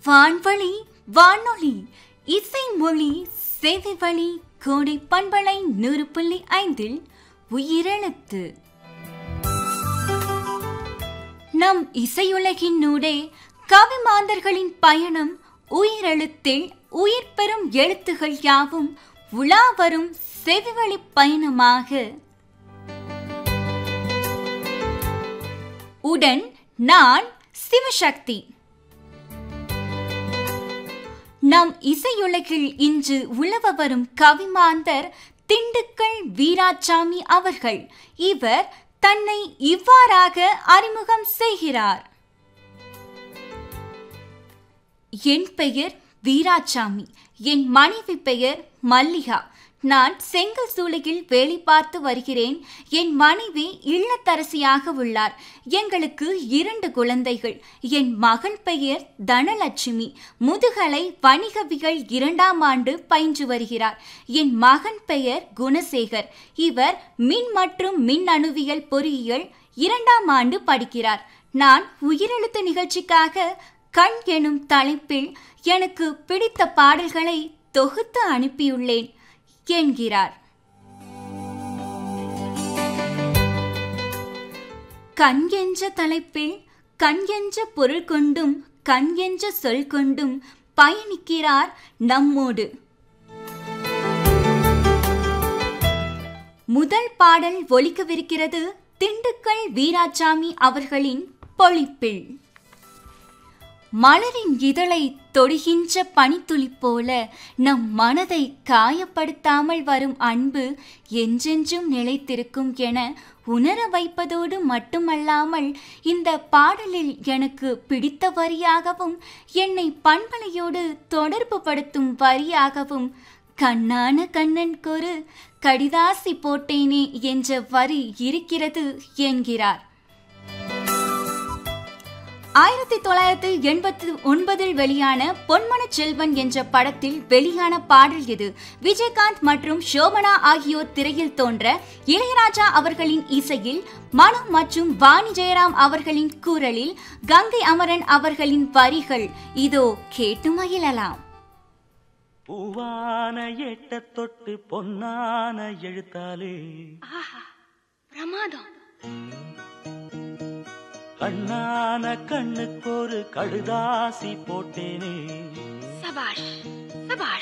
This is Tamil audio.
வான்வழி வானொலி இசை மொழி சேவை வழி கோடை பண்பலை நூறு புள்ளி ஐந்தில் உயிரெழுத்து நம் இசையுலகினூடே கவிமாந்தர்களின் பயணம் உயிரெழுத்தில் உயிர் பெறும் எழுத்துகள் யாவும் உலா வரும் செவிவழி பயணமாக உடன் நான் சிவசக்தி நம் இசையுலகில் இன்று உலவ வரும் கவிமாந்தர் திண்டுக்கல் வீராசாமி அவர்கள் இவர் தன்னை இவ்வாறாக அறிமுகம் செய்கிறார் என் பெயர் வீராசாமி என் மனைவி பெயர் மல்லிகா நான் செங்கல் சூளையில் வேலை பார்த்து வருகிறேன் என் மனைவி இல்லத்தரசியாக உள்ளார் எங்களுக்கு இரண்டு குழந்தைகள் என் மகள் பெயர் தனலட்சுமி முதுகலை வணிகவியல் இரண்டாம் ஆண்டு பயின்று வருகிறார் என் மகன் பெயர் குணசேகர் இவர் மின் மற்றும் மின் அணுவியல் பொறியியல் இரண்டாம் ஆண்டு படிக்கிறார் நான் உயிரெழுத்து நிகழ்ச்சிக்காக கண் எனும் தலைப்பில் எனக்கு பிடித்த பாடல்களை தொகுத்து அனுப்பியுள்ளேன் என்கிறார் கண் என்ற தலைப்பில் கண் என்ற பொருள் கொண்டும் கண் என்ற சொல் கொண்டும் பயணிக்கிறார் நம்மோடு முதல் பாடல் ஒலிக்கவிருக்கிறது திண்டுக்கல் வீராசாமி அவர்களின் பொழிப்பில் மலரின் இதழை தொடுகின்ற பனித்துளி போல நம் மனதை காயப்படுத்தாமல் வரும் அன்பு என்றென்றும் நிலைத்திருக்கும் என உணர வைப்பதோடு மட்டுமல்லாமல் இந்த பாடலில் எனக்கு பிடித்த வரியாகவும் என்னை பண்பலையோடு தொடர்பு படுத்தும் வரியாகவும் கண்ணான கண்ணன் கொரு கடிதாசி போட்டேனே என்ற வரி இருக்கிறது என்கிறார் ஆயிரத்தி தொள்ளாயிரத்தி எண்பத்தி ஒன்பதில் வெளியான பொன்மன செல்வன் என்ற படத்தில் வெளியான பாடல் இது விஜயகாந்த் மற்றும் ஷோபனா ஆகியோர் திரையில் தோன்ற இளையராஜா அவர்களின் இசையில் மனு மற்றும் வாணி ஜெயராம் அவர்களின் குரலில் கங்கை அமரன் அவர்களின் வரிகள் இதோ கேட்டு மகிழலாம் பூவான எட்ட தொட்டு பொன்னான எழுத்தாலே பிரமாதம் கண்ணான கண்ணுக்கு ஒரு கடுதாசி போட்டேனே சபாஷ் சபாஷ்